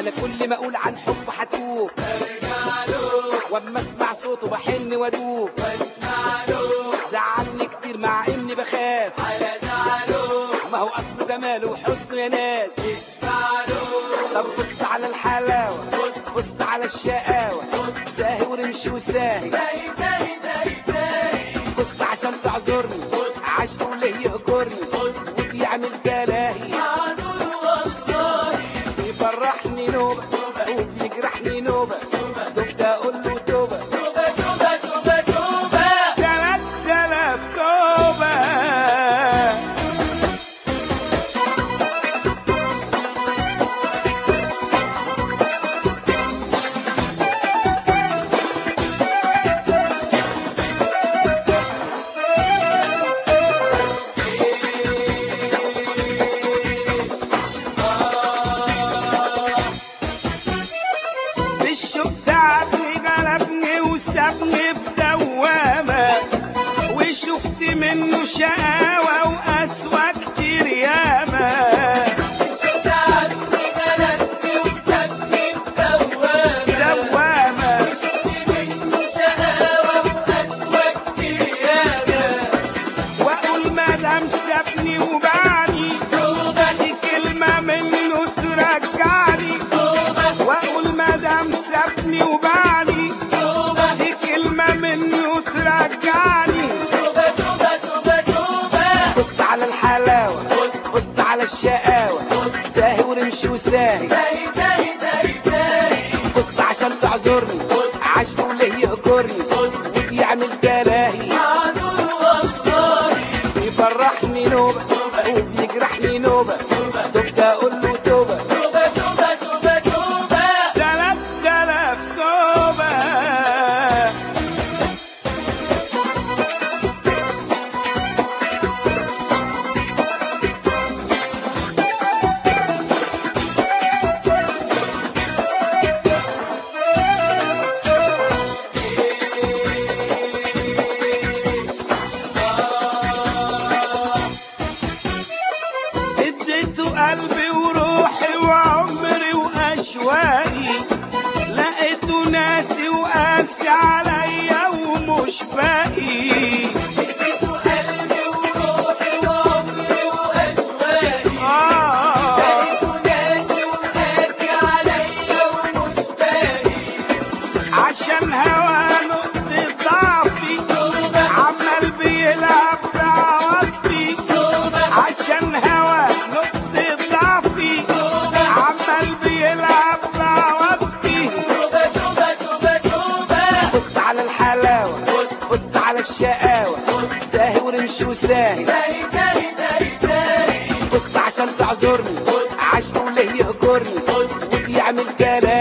انا كل ما اقول عن حب هتوب واما اسمع صوته بحن وادوب زعلني كتير مع اني بخاف ما هو اصله جماله وحسنه يا ناس طب بص على الحلاوه بص على الشقاوه ساهي ورمشي وساهي بص عشان تعذرني عشقه ليه يهجرني وبيعمل جلاهي بيفرحني نوبة وبيجرحني نوبة توبة اقول له توبة تلات تلاف توبة بالشوق تعبني غلبني وسابني بدوامة وشفت منه شقاوة وقسوة كتير ياما دوامة واقول ما دام سابني وبعني دي كلمة منه ترجعني واقول ما دام سابني وبعني دي كلمة منه ترجعني بص على الحلاوة بص على الشقاوة ساهي ورمشي وساهي بص عشان تعذرني عشقه ليه يهجرني وبيعمل جلاهي بيفرحني نوبة وبيجرحني نوبة توبة اقول له توبة تلات تلاف توبة اديته قلبي وروحي وعمري واشواقي لقيته ناسي وقاسي عليا ومش باقي آه عشان هوا نقطة ضعفي عمال بيلعب بعواطفي عشان هوا نقطة ضعفي عمال بيلعب بعواطفي بص على الحلاوة بص على الشقاوة ساهي ورمشي وساهي بص عشان تعذرني عشقه ليه يهجرني وبيعمل كلام